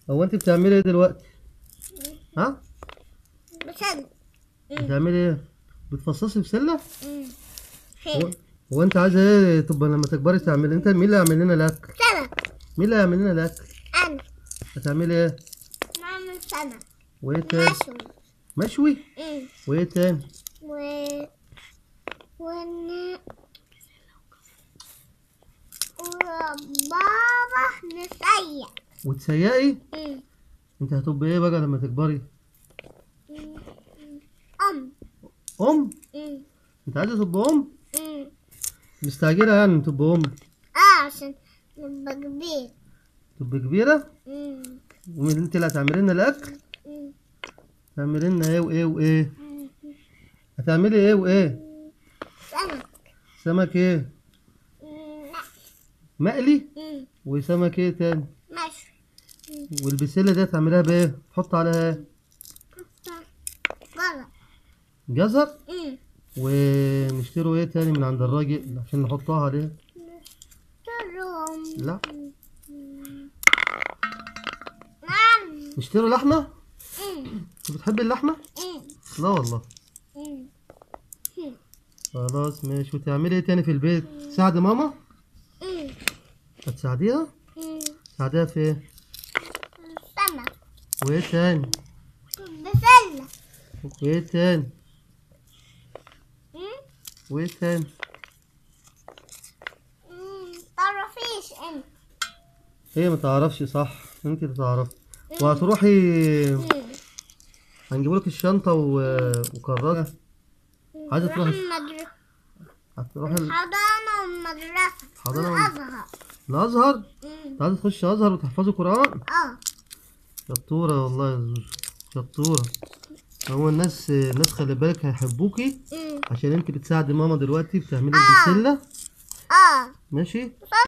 هو انت بتعملي ايه دلوقتي ها بسل بتعملي ايه بتفصصي بسله هو, حلو هو انت عايزه ايه تبقى لما تكبري تعملي انت مين اللي هيعمل لنا الاكل سمك مين اللي هيعمل لنا الاكل أنا هتعملي ايه نعمل سمك وايه تاني مشوي مشوي مم. وايه تاني و ون وبابا نسيح وتسيقي مم. انت هتبقى ايه بقى لما تكبري أم ام مم. انت عايزه تبقى ام مم. مستعجله يعني تبقى ام اه عشان نبقى كبير تبقى كبيره مم. ومين انت اللي هتعملي لنا الاكل مم. تعملي لنا ايه وايه وايه مم. هتعملي ايه وايه سمك سمك ايه مم. مقلي مم. وسمك ايه تاني مشوي والبسله دي هتعملها بايه تحط عليها ايه غلط جزر مم. ونشتروا ايه تاني من عند الراجل عشان نحطها عليه تروم لا نعم نشتروا لحمه مم. انت بتحبي اللحمه مم. لا والله مم. خلاص ماشي وتعملي ايه تاني في البيت تساعدي ماما مم. هتساعديها مم. تساعديها في ايه سمك وايه تاني بسلة وايه تاني مم. وايه تاني مم. تعرفيش انت هي ما تعرفش صح انت اللي تعرفي وهتروحي مم. هنجيبولك الشنطه و... وكراجه عايزة نروح تروحي- المدرسة هتروحي ال- حضانة والمدرسة حضانة وال- والأزهر الازهر مم. انت عايزه تخش ازهر وتحفظي قران اه شطوره والله يا زوزو شطوره هو الناس الناس خلي بالك هيحبوكي مم. عشان انت بتساعدي ماما دلوقتي بتعملي آه. البسله اه ماشي